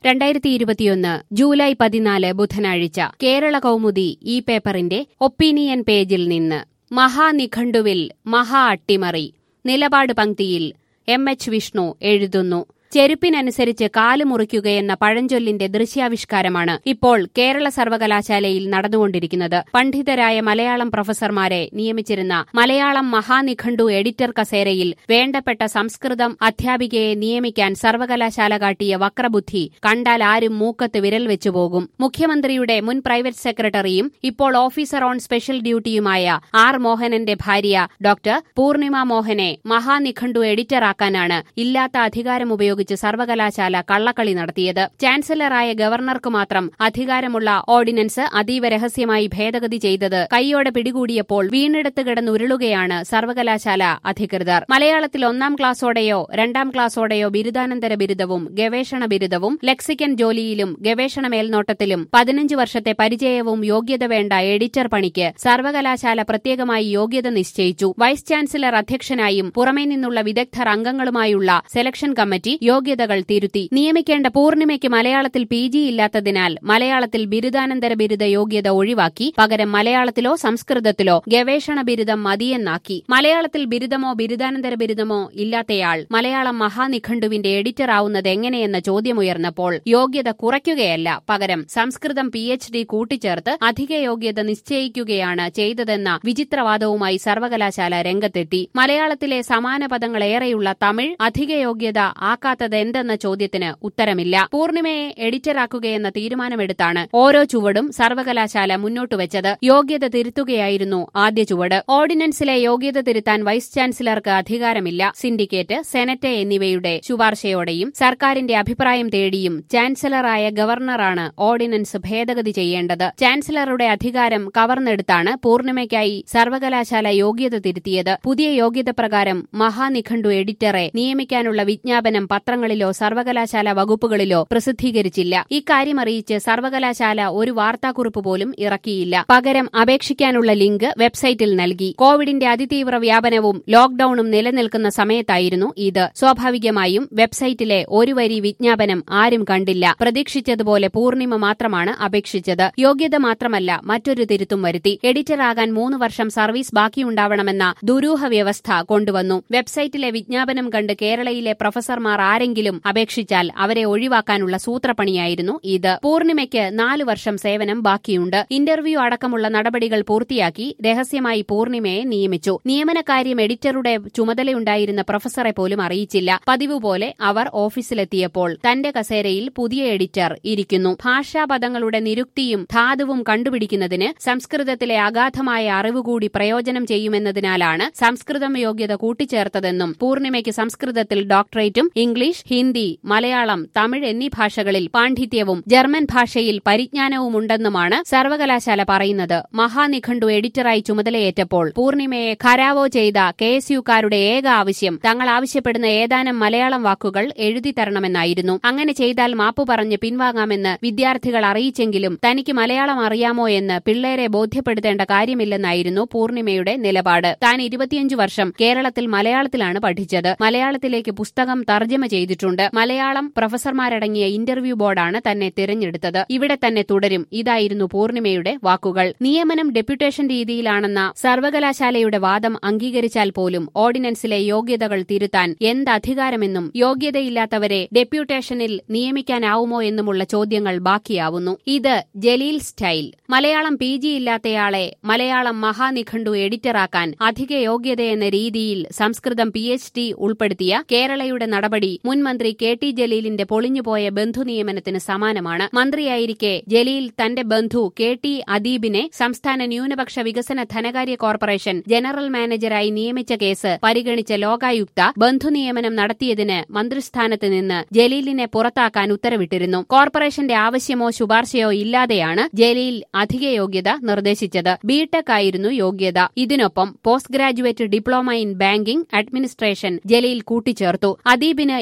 രണ്ടായിരത്തി ഇരുപത്തിയൊന്ന് ജൂലൈ പതിനാല് ബുധനാഴ്ച കേരള കൗമുദി ഈ പേപ്പറിന്റെ ഒപ്പീനിയൻ പേജിൽ നിന്ന് മഹാനിഘണ്ടുവിൽ മഹാ അട്ടിമറി നിലപാട് പങ്ക്തിയിൽ എം എച്ച് വിഷ്ണു എഴുതുന്നു ചെരുപ്പിനനുസരിച്ച് കാല് മുറിക്കുകയെന്ന പഴഞ്ചൊല്ലിന്റെ ദൃശ്യാവിഷ്കാരമാണ് ഇപ്പോൾ കേരള സർവകലാശാലയിൽ നടന്നുകൊണ്ടിരിക്കുന്നത് പണ്ഡിതരായ മലയാളം പ്രൊഫസർമാരെ നിയമിച്ചിരുന്ന മലയാളം മഹാനിഘണ്ടു എഡിറ്റർ കസേരയിൽ വേണ്ടപ്പെട്ട സംസ്കൃതം അധ്യാപികയെ നിയമിക്കാൻ സർവകലാശാല കാട്ടിയ വക്രബുദ്ധി കണ്ടാൽ ആരും മൂക്കത്ത് വിരൽ വെച്ചുപോകും മുഖ്യമന്ത്രിയുടെ മുൻ പ്രൈവറ്റ് സെക്രട്ടറിയും ഇപ്പോൾ ഓഫീസർ ഓൺ സ്പെഷ്യൽ ഡ്യൂട്ടിയുമായ ആർ മോഹനന്റെ ഭാര്യ ഡോക്ടർ പൂർണിമ മോഹനെ മഹാനിഘണ്ടു എഡിറ്ററാക്കാനാണ് ഇല്ലാത്ത അധികാരം ഉപയോഗിച്ച് സർവകലാശാല കള്ളക്കളി നടത്തിയത് ചാൻസലറായ ഗവർണർക്ക് മാത്രം അധികാരമുള്ള ഓർഡിനൻസ് അതീവ രഹസ്യമായി ഭേദഗതി ചെയ്തത് കൈയോടെ പിടികൂടിയപ്പോൾ വീണെടുത്ത് കിടന്നുരുളുകയാണ് സർവകലാശാല അധികൃതർ മലയാളത്തിൽ ഒന്നാം ക്ലാസ്സോടെയോ രണ്ടാം ക്ലാസ്സോടെയോ ബിരുദാനന്തര ബിരുദവും ഗവേഷണ ബിരുദവും ലെക്സിക്കൻ ജോലിയിലും ഗവേഷണ മേൽനോട്ടത്തിലും പതിനഞ്ച് വർഷത്തെ പരിചയവും യോഗ്യത വേണ്ട എഡിറ്റർ പണിക്ക് സർവകലാശാല പ്രത്യേകമായി യോഗ്യത നിശ്ചയിച്ചു വൈസ് ചാൻസലർ അധ്യക്ഷനായും പുറമേ നിന്നുള്ള വിദഗ്ധർ അംഗങ്ങളുമായുള്ള സെലക്ഷൻ കമ്മിറ്റി യോഗ്യതകൾ തിരുത്തി നിയമിക്കേണ്ട പൂർണിമയ്ക്ക് മലയാളത്തിൽ പി ജി ഇല്ലാത്തതിനാൽ മലയാളത്തിൽ ബിരുദാനന്തര ബിരുദ യോഗ്യത ഒഴിവാക്കി പകരം മലയാളത്തിലോ സംസ്കൃതത്തിലോ ഗവേഷണ ബിരുദം മതിയെന്നാക്കി മലയാളത്തിൽ ബിരുദമോ ബിരുദാനന്തര ബിരുദമോ ഇല്ലാത്തയാൾ മലയാളം മഹാനിഘണ്ടുവിന്റെ എഡിറ്റർ ആവുന്നത് എങ്ങനെയെന്ന ചോദ്യമുയർന്നപ്പോൾ യോഗ്യത കുറയ്ക്കുകയല്ല പകരം സംസ്കൃതം പി എച്ച് ഡി കൂട്ടിച്ചേർത്ത് അധിക യോഗ്യത നിശ്ചയിക്കുകയാണ് ചെയ്തതെന്ന വിചിത്രവാദവുമായി സർവകലാശാല രംഗത്തെത്തി മലയാളത്തിലെ സമാന പദങ്ങളേറെയുള്ള തമിഴ് അധിക യോഗ്യത ആക്കാത്തതെന്തെന്ന ചോദ്യത്തിന് ഉത്തരമില്ല പൂർണിമയെ എഡിറ്ററാക്കുകയെന്ന തീരുമാനമെടുത്താണ് ഓരോ ചുവടും സർവകലാശാല മുന്നോട്ടുവച്ചത് യോഗ്യത തിരുത്തുകയായിരുന്നു ആദ്യ ചുവട് ഓർഡിനൻസിലെ യോഗ്യത തിരുത്താൻ വൈസ് ചാൻസലർക്ക് അധികാരമില്ല സിൻഡിക്കേറ്റ് സെനറ്റ് എന്നിവയുടെ ശുപാർശയോടെയും സർക്കാരിന്റെ അഭിപ്രായം തേടിയും ചാൻസലറായ ഗവർണറാണ് ഓർഡിനൻസ് ഭേദഗതി ചെയ്യേണ്ടത് ചാൻസലറുടെ അധികാരം കവർന്നെടുത്താണ് പൂർണിമയ്ക്കായി സർവകലാശാല യോഗ്യത തിരുത്തിയത് പുതിയ യോഗ്യത പ്രകാരം മഹാനിഘണ്ടു എഡിറ്ററെ നിയമിക്കാനുള്ള വിജ്ഞാപനം പത്രങ്ങളിലോ സർവകലാശാല വകുപ്പുകളിലോ പ്രസിദ്ധീകരിച്ചില്ല ഇക്കാര്യം അറിയിച്ച് സർവകലാശാല ഒരു വാർത്താക്കുറിപ്പ് പോലും ഇറക്കിയില്ല പകരം അപേക്ഷിക്കാനുള്ള ലിങ്ക് വെബ്സൈറ്റിൽ നൽകി കോവിഡിന്റെ അതിതീവ്ര വ്യാപനവും ലോക്ഡൌണും നിലനിൽക്കുന്ന സമയത്തായിരുന്നു ഇത് സ്വാഭാവികമായും വെബ്സൈറ്റിലെ ഒരു വരി വിജ്ഞാപനം ആരും കണ്ടില്ല പ്രതീക്ഷിച്ചതുപോലെ പൂർണിമ മാത്രമാണ് അപേക്ഷിച്ചത് യോഗ്യത മാത്രമല്ല മറ്റൊരു തിരുത്തും വരുത്തി എഡിറ്ററാകാൻ മൂന്ന് വർഷം സർവീസ് ബാക്കിയുണ്ടാവണമെന്ന ദുരൂഹ വ്യവസ്ഥ കൊണ്ടുവന്നു വെബ്സൈറ്റിലെ വിജ്ഞാപനം കണ്ട് കേരളയിലെ പ്രൊഫസർമാർ ആരെങ്കിലും അപേക്ഷിച്ചാൽ അവരെ ഒഴിവാക്കാനുള്ള സൂത്രപ്പണിയായിരുന്നു ഇത് പൂർണിമയ്ക്ക് നാലു വർഷം സേവനം ബാക്കിയുണ്ട് ഇന്റർവ്യൂ അടക്കമുള്ള നടപടികൾ പൂർത്തിയാക്കി രഹസ്യമായി പൂർണിമയെ നിയമിച്ചു നിയമനകാര്യം എഡിറ്ററുടെ ചുമതലയുണ്ടായിരുന്ന പ്രൊഫസറെ പോലും അറിയിച്ചില്ല പതിവ് പോലെ അവർ ഓഫീസിലെത്തിയപ്പോൾ തന്റെ കസേരയിൽ പുതിയ എഡിറ്റർ ഇരിക്കുന്നു ഭാഷാപദങ്ങളുടെ നിരുക്തിയും ധാതുവും കണ്ടുപിടിക്കുന്നതിന് സംസ്കൃതത്തിലെ അഗാധമായ അറിവുകൂടി പ്രയോജനം ചെയ്യുമെന്നതിനാലാണ് സംസ്കൃതം യോഗ്യത കൂട്ടിച്ചേർത്തതെന്നും പൂർണിമയ്ക്ക് സംസ്കൃതത്തിൽ ഡോക്ടറേറ്റും ഇംഗ്ലീഷ് ഹിന്ദി മലയാളം തമിഴ് എന്നീ ഭാഷകളിൽ പാണ്ഡിത്യവും ജർമ്മൻ ഭാഷയിൽ പരിജ്ഞാനവുമുണ്ടെന്നുമാണ് സർവകലാശാല പറയുന്നത് മഹാനിഘണ്ടു എഡിറ്ററായി ചുമതലയേറ്റപ്പോൾ പൂർണിമയെ ഖരാവോ ചെയ്ത കെ എസ് യുക്കാരുടെ ഏക ആവശ്യം തങ്ങൾ ആവശ്യപ്പെടുന്ന ഏതാനും മലയാളം വാക്കുകൾ എഴുതി തരണമെന്നായിരുന്നു അങ്ങനെ ചെയ്താൽ മാപ്പു പറഞ്ഞ് പിൻവാങ്ങാമെന്ന് വിദ്യാർത്ഥികൾ അറിയിച്ചെങ്കിലും തനിക്ക് മലയാളം അറിയാമോ എന്ന് പിള്ളേരെ ബോധ്യപ്പെടുത്തേണ്ട കാര്യമില്ലെന്നായിരുന്നു പൂർണിമയുടെ നിലപാട് താൻ ഇരുപത്തിയഞ്ചു വർഷം കേരളത്തിൽ മലയാളത്തിലാണ് പഠിച്ചത് മലയാളത്തിലേക്ക് പുസ്തകം തർജ്ജമ ചെയ്തിട്ടുണ്ട് മലയാളം പ്രൊഫസർമാരടങ്ങിയ ഇന്റർവ്യൂ ബോർഡാണ് തന്നെ തിരഞ്ഞെടുത്തത് ഇവിടെ തന്നെ തുടരും ഇതായിരുന്നു പൂർണിമയുടെ വാക്കുകൾ നിയമനം ഡെപ്യൂട്ടേഷൻ രീതിയിലാണെന്ന സർവകലാശാലയുടെ വാദം അംഗീകരിച്ചാൽ പോലും ഓർഡിനൻസിലെ യോഗ്യതകൾ തിരുത്താൻ എന്ത് അധികാരമെന്നും യോഗ്യതയില്ലാത്തവരെ ഡെപ്യൂട്ടേഷനിൽ നിയമിക്കാനാവുമോ എന്നുമുള്ള ചോദ്യങ്ങൾ ബാക്കിയാവുന്നു ഇത് Jaleel style Malayalam P G ഇല്ലാത്തയാളെ മലയാളം മഹാനിഘണ്ടു എഡിറ്ററാക്കാൻ അധിക യോഗ്യതയെന്ന രീതിയിൽ സംസ്കൃതം പി എച്ച് ഡി ഉൾപ്പെടുത്തിയ കേരളയുടെ നടപടി മുൻ മന്ത്രി കെ ടി ജലീലിന്റെ പൊളിഞ്ഞുപോയ ബന്ധു നിയമനത്തിന് സമാനമാണ് മന്ത്രിയായിരിക്കെ ജലീൽ തന്റെ ബന്ധു കെ ടി അദീബിനെ സംസ്ഥാന ന്യൂനപക്ഷ വികസന ധനകാര്യ കോർപ്പറേഷൻ ജനറൽ മാനേജരായി നിയമിച്ച കേസ് പരിഗണിച്ച ലോകായുക്ത ബന്ധു നിയമനം നടത്തിയതിന് മന്ത്രിസ്ഥാനത്ത് നിന്ന് ജലീലിനെ പുറത്താക്കാൻ ഉത്തരവിട്ടിരുന്നു കോർപ്പറേഷന്റെ ആവശ്യമോ ശുപാർശയോ ഇല്ലാതെയാണ് ജലീൽ അധിക യോഗ്യത നിർദ്ദേശിച്ചത് ബിടെക് ആയിരുന്നു യോഗ്യത ഇതിനൊപ്പം post graduate diploma in banking administration Jaleel കൂട്ടിച്ചേർത്തു അദീബിന്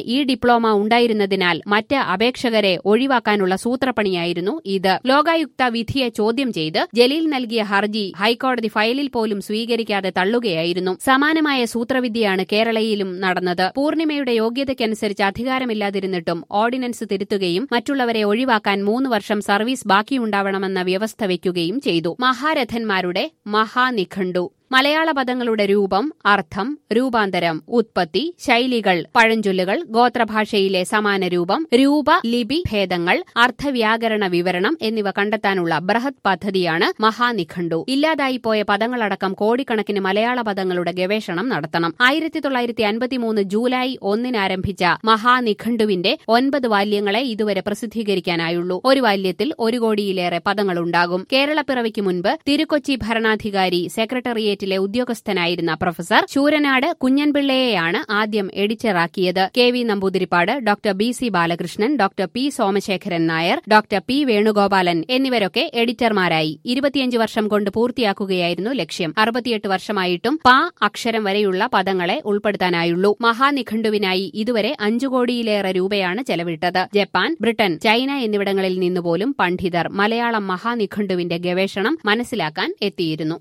ഈ ഡിപ്ലോമ ഉണ്ടായിരുന്നതിനാൽ മറ്റ് അപേക്ഷകരെ ഒഴിവാക്കാനുള്ള സൂത്രപ്പണിയായിരുന്നു ഇത് ലോകായുക്ത വിധിയെ ചോദ്യം ചെയ്ത് ജലീൽ നൽകിയ ഹർജി ഹൈക്കോടതി ഫയലിൽ പോലും സ്വീകരിക്കാതെ തള്ളുകയായിരുന്നു സമാനമായ സൂത്രവിദ്യയാണ് കേരളയിലും നടന്നത് പൂർണിമയുടെ യോഗ്യതയ്ക്കനുസരിച്ച് അധികാരമില്ലാതിരുന്നിട്ടും ഓർഡിനൻസ് തിരുത്തുകയും മറ്റുള്ളവരെ ഒഴിവാക്കാൻ മൂന്ന് വർഷം സർവീസ് ബാക്കിയുണ്ടാവണമെന്ന വ്യവസ്ഥ വയ്ക്കുകയും ചെയ്തു മഹാരഥന്മാരുടെ മഹാനിഖണ്ഡു മലയാള പദങ്ങളുടെ രൂപം അർത്ഥം രൂപാന്തരം ഉത്പത്തി ശൈലികൾ പഴഞ്ചൊല്ലുകൾ ഗോത്രഭാഷയിലെ സമാന രൂപം രൂപ ലിപി ഭേദങ്ങൾ അർത്ഥവ്യാകരണ വിവരണം എന്നിവ കണ്ടെത്താനുള്ള ബൃഹത് പദ്ധതിയാണ് മഹാനിഖണ്ഡു ഇല്ലാതായിപ്പോയ പദങ്ങളടക്കം കോടിക്കണക്കിന് മലയാള പദങ്ങളുടെ ഗവേഷണം നടത്തണം ആയിരത്തി തൊള്ളായിരത്തി അൻപത്തിമൂന്ന് ജൂലൈ ഒന്നിന് ആരംഭിച്ച മഹാനിഖണ്ഡുവിന്റെ ഒൻപത് വാല്യങ്ങളെ ഇതുവരെ പ്രസിദ്ധീകരിക്കാനായുള്ളൂ ഒരു വാല്യത്തിൽ ഒരു കോടിയിലേറെ പദങ്ങളുണ്ടാകും കേരളപ്പിറവിക്ക് മുൻപ് തിരുക്കൊച്ചി ഭരണാധികാരി സെക്രട്ടറിയേറ്റ് സ്റ്റേറ്റിലെ ഉദ്യോഗസ്ഥനായിരുന്ന പ്രൊഫസർ ശൂരനാട് കുഞ്ഞൻപിള്ളയെയാണ് ആദ്യം എഡിറ്ററാക്കിയത് K V Namboodiripad doctor B C Balakrishnan doctor P Somasekharan Nair doctor P Venugopalan എന്നിവരൊക്കെ എഡിറ്റർമാരായി ഇരുപത്തിയഞ്ച് വർഷം കൊണ്ട് പൂർത്തിയാക്കുകയായിരുന്നു ലക്ഷ്യം അറുപത്തിയെട്ട് വർഷമായിട്ടും പ അക്ഷരം വരെയുള്ള പദങ്ങളെ ഉൾപ്പെടുത്താനായുള്ളൂ മഹാനിഖണ്ഡുവിനായി ഇതുവരെ അഞ്ചു കോടിയിലേറെ രൂപയാണ് ചെലവിട്ടത് ജപ്പാൻ ബ്രിട്ടൻ ചൈന എന്നിവിടങ്ങളിൽ നിന്നുപോലും പണ്ഡിതർ മലയാളം മഹാനിഖണ്ഡുവിന്റെ ഗവേഷണം മനസ്സിലാക്കാൻ എത്തിയിരുന്നു